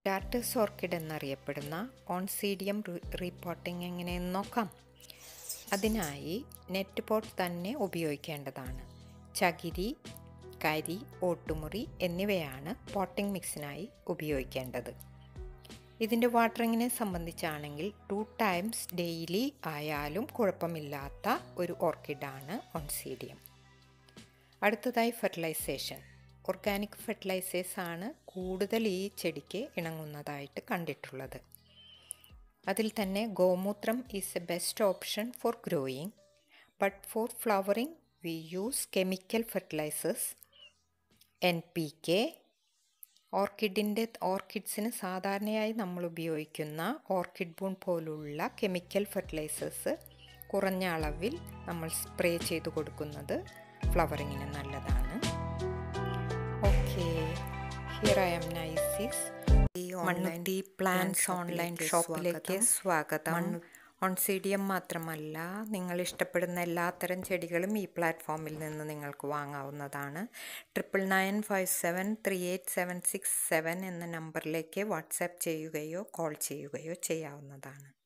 ഡാർട്ടസ് orchid എന്നറിയപ്പെടുന്ന Oncidium repotting എങ്ങനെയെന്ന് നോക്കാം അതിനായി നെറ്റ് പോട്ട് തന്നെ ഉപയോഗിക്കേണ്ടതാണ് ചകിരി കരി ഓട്ടുമുറി എന്നിവയാണ് പോട്ടിംഗ് മിക്സിനായി ഉപയോഗിക്കേണ്ടത് ഇതിൻ്റെ വാട്ടറിങ്ങിനെ സംബന്ധിച്ചാണെങ്കിൽ ടു ടൈംസ് ഡെയിലി ആയാലും കുഴപ്പമില്ലാത്ത ഒരു ഓർക്കിഡാണ് ഓൺസീഡിയം അടുത്തതായി ഫെർട്ടിലൈസേഷൻ ഓർഗാനിക് ഫെർട്ടിലൈസേഴ്സ് ആണ് കൂടുതൽ ഈ ചെടിക്ക് ഇണങ്ങുന്നതായിട്ട് കണ്ടിട്ടുള്ളത് അതിൽ തന്നെ ഗോമൂത്രം is a best option for growing but for flowering we use chemical fertilisers N P K ഓർക്കിഡിൻ്റെ ഓർക്കിഡ്സിന് സാധാരണയായി നമ്മൾ ഉപയോഗിക്കുന്ന ഓർക്കിഡ് ബൂൺ പോലുള്ള കെമിക്കൽ ഫെർട്ടിലൈസേഴ്സ് കുറഞ്ഞ അളവിൽ നമ്മൾ സ്പ്രേ ചെയ്ത് കൊടുക്കുന്നത് ഫ്ലവറിങ്ങിന് നല്ലതാണ് ഓക്കെ ഹിയർ ഐ എം നൈസിസ് മണ്ണുത്തി പ്ലാന്റ്സ് ഓൺലൈൻ ഷോപ്പിലേക്ക് സ്വാഗതം ഓൺസീഡിയം മാത്രമല്ല നിങ്ങൾ ഇഷ്ടപ്പെടുന്ന എല്ലാത്തരം ചെടികളും ഈ പ്ലാറ്റ്ഫോമിൽ നിന്ന് നിങ്ങൾക്ക് വാങ്ങാവുന്നതാണ് triple nine five seven three eight seven six seven എന്ന നമ്പറിലേക്ക് വാട്സാപ്പ് ചെയ്യുകയോ കോൾ ചെയ്യുകയോ ചെയ്യാവുന്നതാണ്